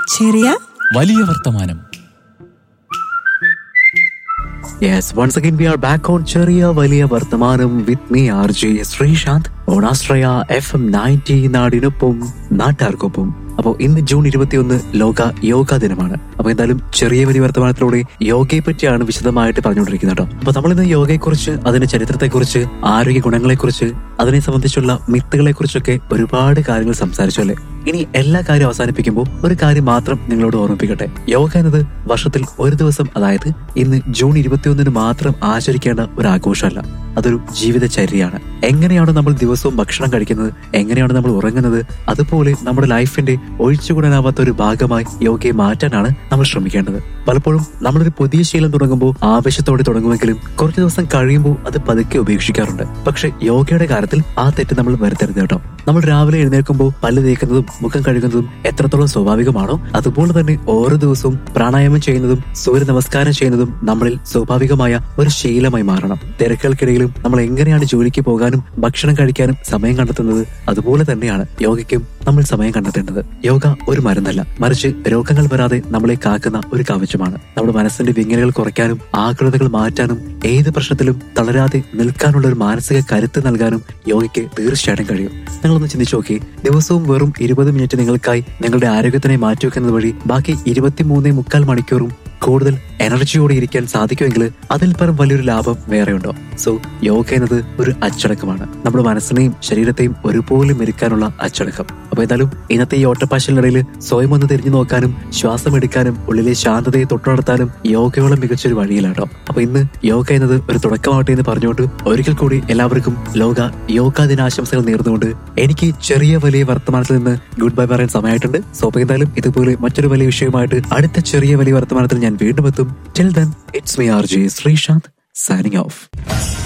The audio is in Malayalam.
ചെറിയ വലിയ വർത്തമാനം Yes, once again we are back on Chariya Valiya Vartamanam with me RJ Srishant on Astraya FM 90 നാടിനൊപ്പം നാട്ടാർക്കൊപ്പം അപ്പോൾ ഇന്ന് ജൂൺ ഇരുപത്തിയൊന്ന് ലോക യോഗ ദിനമാണ് അപ്പൊ എന്തായാലും ചെറിയ വലിയ വർത്തമാനത്തിലൂടെ യോഗയെ പറ്റിയാണ് വിശദമായിട്ട് പറഞ്ഞുകൊണ്ടിരിക്കുന്നത് കേട്ടോ അപ്പൊ നമ്മൾ ഇന്ന് യോഗയെക്കുറിച്ച് അതിന്റെ ചരിത്രത്തെക്കുറിച്ച് ആരോഗ്യ ഗുണങ്ങളെക്കുറിച്ച് അതിനെ സംബന്ധിച്ചുള്ള മിത്തുകളെ കുറിച്ചൊക്കെ ഒരുപാട് കാര്യങ്ങൾ സംസാരിച്ചു അല്ലേ ഇനി എല്ലാ കാര്യം അവസാനിപ്പിക്കുമ്പോൾ ഒരു കാര്യം മാത്രം നിങ്ങളോട് ഓർമ്മിപ്പിക്കട്ടെ യോഗ എന്നത് വർഷത്തിൽ ഒരു ദിവസം അതായത് ഇന്ന് ജൂൺ ഇരുപത്തിയൊന്നിന് മാത്രം ആചരിക്കേണ്ട ഒരു ആഘോഷമല്ല അതൊരു ജീവിതചര്യയാണ് എങ്ങനെയാണ് നമ്മൾ ദിവസവും ഭക്ഷണം കഴിക്കുന്നത് എങ്ങനെയാണ് നമ്മൾ ഉറങ്ങുന്നത് അതുപോലെ നമ്മുടെ ലൈഫിന്റെ ഒഴിച്ചുകൂടാനാവാത്ത ഒരു ഭാഗമായി യോഗയെ മാറ്റാനാണ് നമ്മൾ ശ്രമിക്കേണ്ടത് പലപ്പോഴും നമ്മളൊരു പുതിയ ശീലം തുടങ്ങുമ്പോൾ ആവേശത്തോടെ തുടങ്ങുമെങ്കിലും കുറച്ചു ദിവസം കഴിയുമ്പോൾ അത് പതുക്കെ ഉപേക്ഷിക്കാറുണ്ട് പക്ഷെ യോഗയുടെ കാര്യത്തിൽ ആ തെറ്റ് നമ്മൾ വരുത്തരുത് കേട്ടോ നമ്മൾ രാവിലെ എഴുന്നേൽക്കുമ്പോൾ പല്ല് തേക്കുന്നതും മുഖം കഴുകുന്നതും എത്രത്തോളം സ്വാഭാവികമാണോ അതുപോലെ തന്നെ ഓരോ ദിവസവും പ്രാണായാമം ചെയ്യുന്നതും സൂര്യ നമസ്കാരം ചെയ്യുന്നതും നമ്മളിൽ സ്വാഭാവികമായ ഒരു ശീലമായി മാറണം തിരക്കുകൾക്കിടയിലും നമ്മൾ എങ്ങനെയാണ് ജോലിക്ക് പോകാനും ഭക്ഷണം കഴിക്കാനും സമയം കണ്ടെത്തുന്നത് അതുപോലെ തന്നെയാണ് യോഗയ്ക്കും നമ്മൾ സമയം കണ്ടെത്തേണ്ടത് യോഗ ഒരു മരുന്നല്ല മറിച്ച് രോഗങ്ങൾ വരാതെ നമ്മളെ കാക്കുന്ന ഒരു കവചമാണ് നമ്മുടെ മനസ്സിന്റെ വിങ്ങലുകൾ കുറയ്ക്കാനും ആകുലതകൾ മാറ്റാനും ഏത് പ്രശ്നത്തിലും തളരാതെ നിൽക്കാനുള്ള ഒരു മാനസിക കരുത്ത് നൽകാനും യോഗയ്ക്ക് തീർച്ചയായിട്ടും കഴിയും നിങ്ങളൊന്ന് ചിന്തിച്ചു നോക്കി ദിവസവും വെറും ഇരുപത് മിനിറ്റ് നിങ്ങൾക്കായി നിങ്ങളുടെ ആരോഗ്യത്തിനെ മാറ്റിവെക്കുന്നത് വഴി ബാക്കി ഇരുപത്തിമൂന്നേ മുക്കാൽ മണിക്കൂറും കൂടുതൽ എനർജിയോടെ ഇരിക്കാൻ സാധിക്കുമെങ്കിൽ അതിൽ പരം വലിയൊരു ലാഭം വേറെയുണ്ടോ സോ യോഗ എന്നത് ഒരു അച്ചടക്കമാണ് നമ്മുടെ മനസ്സിനെയും ശരീരത്തെയും ഒരുപോലെ മെരുക്കാനുള്ള അച്ചടക്കം അപ്പൊ ഏതായാലും ഇന്നത്തെ ഈ ഓട്ടപ്പാശലിനിടയിൽ സ്വയം ഒന്ന് തിരിഞ്ഞു നോക്കാനും ശ്വാസം എടുക്കാനും ഉള്ളിലെ ശാന്തതയെ തൊട്ടുനടത്താനും യോഗയോളം മികച്ചൊരു വഴിയിലാട്ടോ അപ്പൊ ഇന്ന് യോഗ എന്നത് ഒരു തുടക്കമാവട്ടെ എന്ന് പറഞ്ഞുകൊണ്ട് ഒരിക്കൽ കൂടി എല്ലാവർക്കും ലോക യോഗാ ദിനാശംസകൾ നേർന്നുകൊണ്ട് എനിക്ക് ചെറിയ വലിയ വർത്തമാനത്തിൽ നിന്ന് ഗുഡ് ബൈ പറയാൻ സമയമായിട്ടുണ്ട് സോ അപ്പൊ എന്തായാലും ഇതുപോലെ മറ്റൊരു വലിയ വിഷയമായിട്ട് അടുത്ത ചെറിയ വലിയ വർത്തമാനത്തിൽ ഞാൻ വീണ്ടും എത്തും till then it's me R J Sreesanth signing of